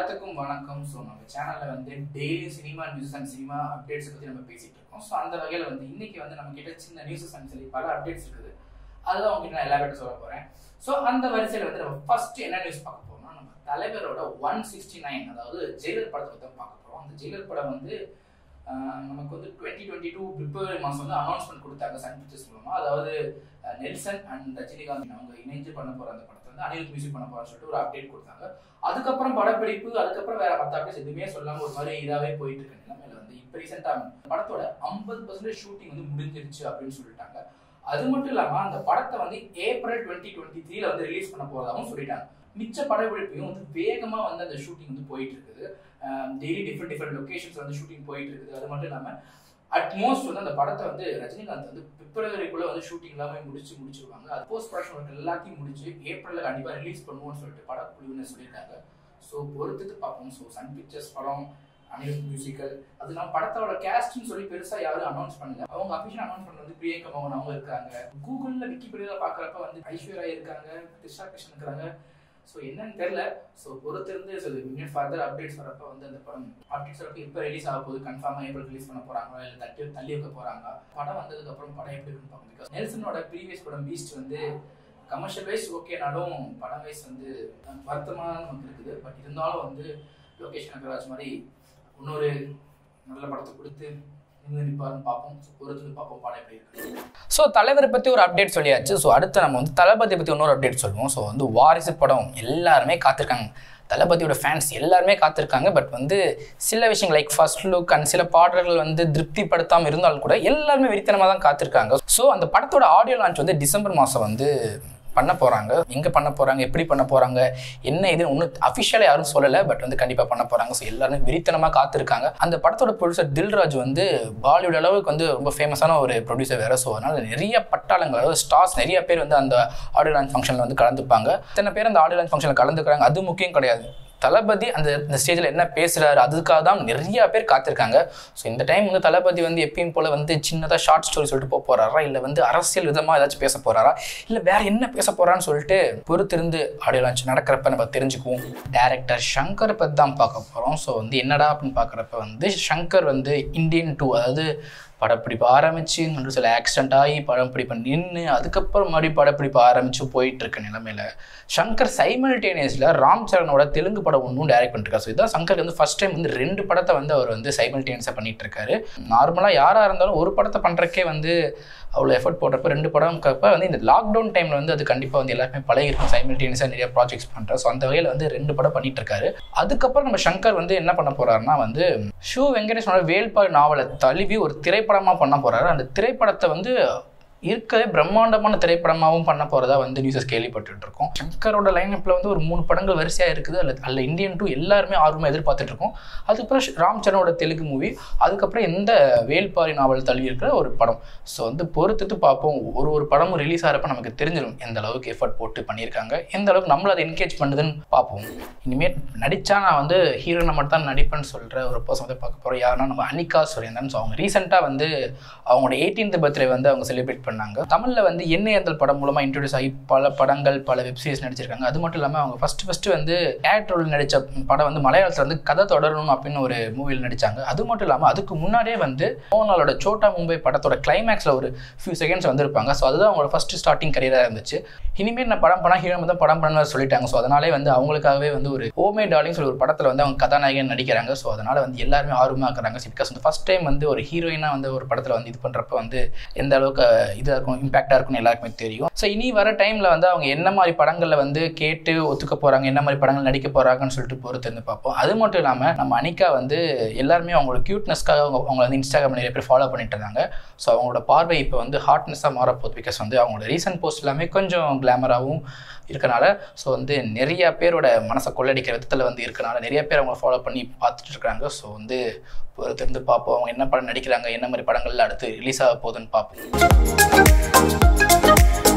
எல்லாத்துக்கும் வணக்கம் ஸோ நம்ம சேனலில் வந்து daily cinema news and cinema updates பற்றி நம்ம பேசிட்டு இருக்கோம் ஸோ அந்த வகையில் வந்து இன்னைக்கு வந்து நம்ம கிட்ட சின்ன நியூஸஸ் அண்ட் சொல்லி பல அப்டேட்ஸ் இருக்குது அதுதான் உங்ககிட்ட நான் எல்லா சொல்ல போகிறேன் ஸோ அந்த வரிசையில் வந்து நம்ம ஃபர்ஸ்ட் என்ன நியூஸ் பார்க்க போறோம்னா நம்ம தலைவரோட ஒன் சிக்ஸ்டி நைன் அதாவது ஜெயிலர் படத்தை பற்றி தான் பார்க்க போகிறோம் அந்த ஜெயிலர் படம் வந்து ஆஹ், நமக்கு வந்து டுவெண்ட்டி டுவெண்ட்டி டூ பிப்ரவரி மாதம் வந்து அனௌன்ஸ்மெண்ட் கொடுத்தாங்க சன் பிக்சர்ஸ் மூலமாக அதாவது அஹ், நெல்சன் அண்ட் ரஜினிகாந்த் அவங்க இணைஞ்சு பண்ண போகிற அந்த படத்தை வந்து அனிருத் மியூசிக் பண்ண போகிறான்னு சொல்லிட்டு ஒரு அப்டேட் கொடுத்தாங்க அதுக்கப்புறம் படப்பிடிப்பு அதுக்கப்புறம் வேற மற்ற அப்டேட்ஸ் எதுவுமே சொல்லாம ஒரு மாதிரி இதாவே போயிட்டு இருக்க நிலைமையில வந்து இப்போ ரீசெண்டா படத்தோட ஐம்பது பர்சன்டேஜ் ஷூட்டிங் வந்து முடிஞ்சிருச்சு அப்படின்னு சொல்லிட்டாங்க அது மட்டும் இல்லாம அந்த படத்தை வந்து ஏப்ரல் டுவெண்ட்டி டுவெண்ட்டி த்ரீல வந்து ரிலீஸ் பண்ண போறதாகவும் சொல்லிட்டாங்க மிச்ச படப்பிடிப்பையும் வந்து வேகமா வந்து அந்த ஷூட்டிங் வந்து போயிட்டு இருக்குது டெய்லி டிஃப்ரெண்ட் டிஃப்ரெண்ட் லொகேஷன்ஸ் வந்து ஷூட்டிங் போயிட்டு இருக்குது அது மட்டும் இல்லாம அட்மோஸ்ட் வந்து அந்த படத்தை வந்து ரஜினிகாந்த் வந்து பிப்ரவரிக்குள்ள வந்து ஷூட்டிங் எல்லாமே முடிச்சு முடிச்சிருவாங்க அது போஸ்ட் ப்ரொடக்ஷன் ஒர்க் எல்லாத்தையும் முடிச்சு ஏப்ரல்ல கண்டிப்பா ரிலீஸ் பண்ணுவோம்னு சொல்லிட்டு படக்குழுவினர் சொல்லியிருக்காங்க ஸோ பொறுத்துட்டு பார்ப்போம் ஸோ சன் பிக்சர்ஸ் படம் அனிருத் மியூசிக்கல் அது நம்ம படத்தோட கேஸ்ட்னு சொல்லி பெருசா யாரும் அனௌன்ஸ் பண்ணல அவங்க அபிஷியல் அனௌன்ஸ் பண்ணது வந்து பிரியங்கா மோகன் அவங்க இருக்காங்க கூகுள்ல விக்கிபீடியா பாக்குறப்ப வந்து ஐஸ்வர்யா இருக்காங்க திஷா கிருஷ்ணன் இருக்காங்க ஸோ என்னன்னு தெரியல ஸோ பொறுத்திருந்து ஸோ இன்னும் ஃபர்தர் அப்டேட்ஸ் வரப்ப வந்து அந்த படம் அப்டேட்ஸ் வரப்ப இப்போ ரிலீஸ் ஆக போகுது கன்ஃபார்மாக ஏப்ரல் ரிலீஸ் பண்ண போறாங்களா இல்லை தட்டி தள்ளி வைக்க போறாங்க படம் வந்ததுக்கு அப்புறம் படம் எப்படி இருக்குன்னு பார்க்கணும் பிகாஸ் நெல்சனோட ப்ரீவியஸ் படம் பீஸ்ட் வந்து கமர்ஷியல் வைஸ் ஓகேனாலும் படம் வைஸ் வந்து வருத்தமாக நமக்கு இருக்குது பட் இருந்தாலும் வந்து லோகேஷ் கனகராஜ் மாதிரி இன்னொரு நல்ல படத்தை கொடுத்து நிமிர்ந்து நிற்பாருன்னு பார்ப்போம் ஸோ பொறுத்து பார்ப்போம் படம் எப்படி இருக்கு ஸோ தலைவரை பற்றி ஒரு அப்டேட் சொல்லியாச்சு ஸோ அடுத்து நம்ம வந்து தளபதி பற்றி இன்னொரு அப்டேட் சொல்லுவோம் ஸோ வந்து வாரிசு படம் எல்லாருமே காத்திருக்காங்க தளபதியோட ஃபேன்ஸ் எல்லாருமே காத்திருக்காங்க பட் வந்து சில விஷயங்கள் லைக் ஃபர்ஸ்ட் லுக் அண்ட் சில பாடல்கள் வந்து திருப்திப்படுத்தாமல் இருந்தாலும் கூட எல்லாருமே வெறித்தனமாக தான் காத்திருக்காங்க ஸோ அந்த படத்தோட ஆடியோ லான்ச் வந்து டிசம்பர் மாதம் வந்து பண்ண போகிறாங்க எங்கே பண்ண போகிறாங்க எப்படி பண்ண போகிறாங்க என்ன இது ஒன்றும் அஃபிஷியலாக யாரும் சொல்லலை பட் வந்து கண்டிப்பாக பண்ண போகிறாங்க ஸோ எல்லாருமே வெறித்தனமாக காத்திருக்காங்க அந்த படத்தோட ப்ரொடியூசர் தில்ராஜ் வந்து பாலிவுட் அளவுக்கு வந்து ரொம்ப ஃபேமஸான ஒரு ப்ரொடியூசர் வேறு ஸோ அதனால் நிறைய பட்டாளங்கள் அதாவது ஸ்டார்ஸ் நிறைய பேர் வந்து அந்த ஆடியோ லான்ச் ஃபங்க்ஷனில் வந்து கலந்துப்பாங்க இத்தனை பேர் அந்த ஆடியோ லான்ச் ஃபங்க்ஷனில் கலந்துக்கிறாங்க அது முக்கியம் கிடையாது தளபதி அந்த இந்த ஸ்டேஜில் என்ன பேசுகிறாரு அதுக்காக தான் நிறைய பேர் காத்திருக்காங்க ஸோ இந்த டைம் வந்து தளபதி வந்து எப்பயும் போல் வந்து சின்னதாக ஷார்ட் ஸ்டோரி சொல்லிட்டு போக போகிறாரா இல்லை வந்து அரசியல் விதமாக ஏதாச்சும் பேச போகிறாரா இல்லை வேற என்ன பேச போகிறான்னு சொல்லிட்டு பொறுத்திருந்து ஆடியோ லான்ச் நடக்கிறப்ப நம்ம தெரிஞ்சுக்குவோம் டேரக்டர் ஷங்கர் பற்றி தான் பார்க்க போகிறோம் ஸோ வந்து என்னடா அப்படின்னு பார்க்குறப்ப வந்து ஷங்கர் வந்து இந்தியன் டூ அதாவது படப்பிடிப்பு ஆரம்பிச்சு நடுவில் சில ஆக்சிடென்ட் ஆகி படப்பிடிப்பை நின்று அதுக்கப்புறம் மறுபடியும் படப்பிடிப்பு ஆரம்பிச்சு போயிட்டு இருக்க நிலமையில சங்கர் சைமல்டேனியஸில் ராம் சரணோட தெலுங்கு படம் ஒன்றும் டைரக்ட் பண்ணிருக்காரு ஸோ இதான் சங்கர் வந்து ஃபர்ஸ்ட் டைம் வந்து ரெண்டு படத்தை வந்து அவர் வந்து சைமல்டேனியஸாக பண்ணிட்டு இருக்காரு நார்மலாக யாராக இருந்தாலும் ஒரு படத்தை பண்ணுறக்கே வந்து அவ்வளோ எஃபர்ட் போடுறப்ப ரெண்டு படம் கப்ப வந்து இந்த லாக்டவுன் டைமில் வந்து அது கண்டிப்பாக வந்து எல்லாருமே பழகிருக்கும் சைமல்டேனியஸாக நிறைய ப்ராஜெக்ட்ஸ் பண்ணுறாரு ஸோ அந்த வகையில் வந்து ரெண்டு படம் பண்ணிட்டு இருக்காரு அதுக்கப்புறம் நம்ம சங்கர் வந்து என்ன பண்ண போறாருன்னா வந்து ஷூ வெங்கடேஷனோட வேல்பாய் நாவலை தழுவி ஒரு திரைப்படமாக பண்ண போறாரு அந்த திரைப்படத்தை வந்து இருக்கவே பிரம்மாண்டமான திரைப்படமாகவும் பண்ண போகிறதா வந்து நியூஸஸ் கேள்விப்பட்டுட்டு இருக்கோம் சங்கரோட லைனப்பில் வந்து ஒரு மூணு படங்கள் வரிசையாக இருக்குது அல்ல அல்ல இந்தியன் டூ எல்லாருமே ஆர்வமாக எதிர்பார்த்துட்டு இருக்கோம் அதுக்கப்புறம் ஷ்- ராம் சரணோட தெலுங்கு மூவி அதுக்கப்புறம் எந்த வேல்பாரி நாவல் தழுவி இருக்கிற ஒரு படம் ஸோ வந்து பொறுத்துட்டு பார்ப்போம் ஒரு ஒரு படமும் ரிலீஸ் ஆகிறப்ப நமக்கு தெரிஞ்சிடும் எந்த அளவுக்கு எஃபர்ட் போட்டு பண்ணியிருக்காங்க எந்த அளவுக்கு நம்மள அதை என்கேஜ் பண்ணுதுன்னு பார்ப்போம் இனிமேல் நடித்தா நான் வந்து ஹீரோனை மட்டும் தான் நடிப்பேன்னு சொல்கிற ஒரு பர்சன் வந்து பார்க்க போகிறோம் யாருன்னா நம்ம அனிகா சுரேந்தன் ஸோ அவங்க ரீசெண்டாக வந்து அவங்களோட எயிட்டீன்த் பர்த்டே வந்து அவங்க செலிப்ரேட் பண்ணாங்க தமிழில் வந்து என்ன ஏந்தல் படம் மூலமாக இன்ட்ரடியூஸ் ஆகி பல படங்கள் பல வெப்சீரிஸ் நடிச்சிருக்காங்க அது மட்டும் இல்லாமல் அவங்க ஃபர்ஸ்ட் ஃபர்ஸ்ட் வந்து கேரக்டர் நடித்த படம் வந்து மலையாளத்தில் வந்து கதை தொடரணும் அப்படின்னு ஒரு மூவியில் நடிச்சாங்க அது மட்டும் இல்லாமல் அதுக்கு முன்னாடியே வந்து மோகன்லாலோட சோட்டா மும்பை படத்தோட கிளைமேக்ஸில் ஒரு ஃபியூ செகண்ட்ஸ் வந்திருப்பாங்க ஸோ அதுதான் அவங்களோட ஃபர்ஸ்ட் ஸ்டார்டிங் கரியராக இருந்துச்சு இனிமேல் நான் படம் பண்ணால் ஹீரோ தான் படம் பண்ண சொல்லிட்டாங்க ஸோ அதனாலே வந்து அவங்களுக்காகவே வந்து ஒரு ஓமே டாலிங் சொல்லி ஒரு படத்தில் வந்து அவங்க கதாநாயகன் நடிக்கிறாங்க ஸோ அதனால வந்து எல்லாருமே ஆர்வமாக இருக்கிறாங்க பிகாஸ் வந்து ஃபர்ஸ்ட் டைம் வந்து ஒரு ஹீரோயினாக வந்து ஒரு படத்தில் வந்து இது பண்ணுறப்ப வந்து எந்த அளவுக்கு இதாக இருக்கும் இம்பாக்டாக இருக்கும்னு எல்லாருக்குமே தெரியும் ஸோ இனி வர டைமில் வந்து அவங்க என்ன மாதிரி படங்களில் வந்து கேட்டு ஒத்துக்க போகிறாங்க என்ன மாதிரி படங்கள் நடிக்க போகிறாங்கன்னு சொல்லிட்டு பொறுத்து இருந்து பார்ப்போம் அது மட்டும் இல்லாமல் நம்ம அனிகா வந்து எல்லாருமே அவங்களோட க்யூட்னஸ்க்காக அவங்க அவங்கள வந்து இன்ஸ்டாகிராம் நிறைய பேர் ஃபாலோ பண்ணிட்டு இருந்தாங்க ஸோ அவங்களோட பார்வை இப்போ வந்து ஹாட்னஸாக மாறப்போகுது பிகாஸ் வந்து அவங்களோட ரீசன்ட் போஸ்ட் எல்லாமே கொஞ்சம் கிளாமராகவும் இருக்கனால ஸோ வந்து நிறைய பேரோட மனசை கொள்ளடிக்கிற விதத்தில் வந்து இருக்கனால நிறைய பேர் அவங்க ஃபாலோ பண்ணி பார்த்துட்டு இருக்காங்க ஸோ வந்து பொறுத்திருந்து பார்ப்போம் அவங்க என்ன படம் நடிக்கிறாங்க என்ன மாதிரி படங்கள்ல அடுத்து ரிலீஸ் ஆக போகுதுன்னு பார்ப்போம்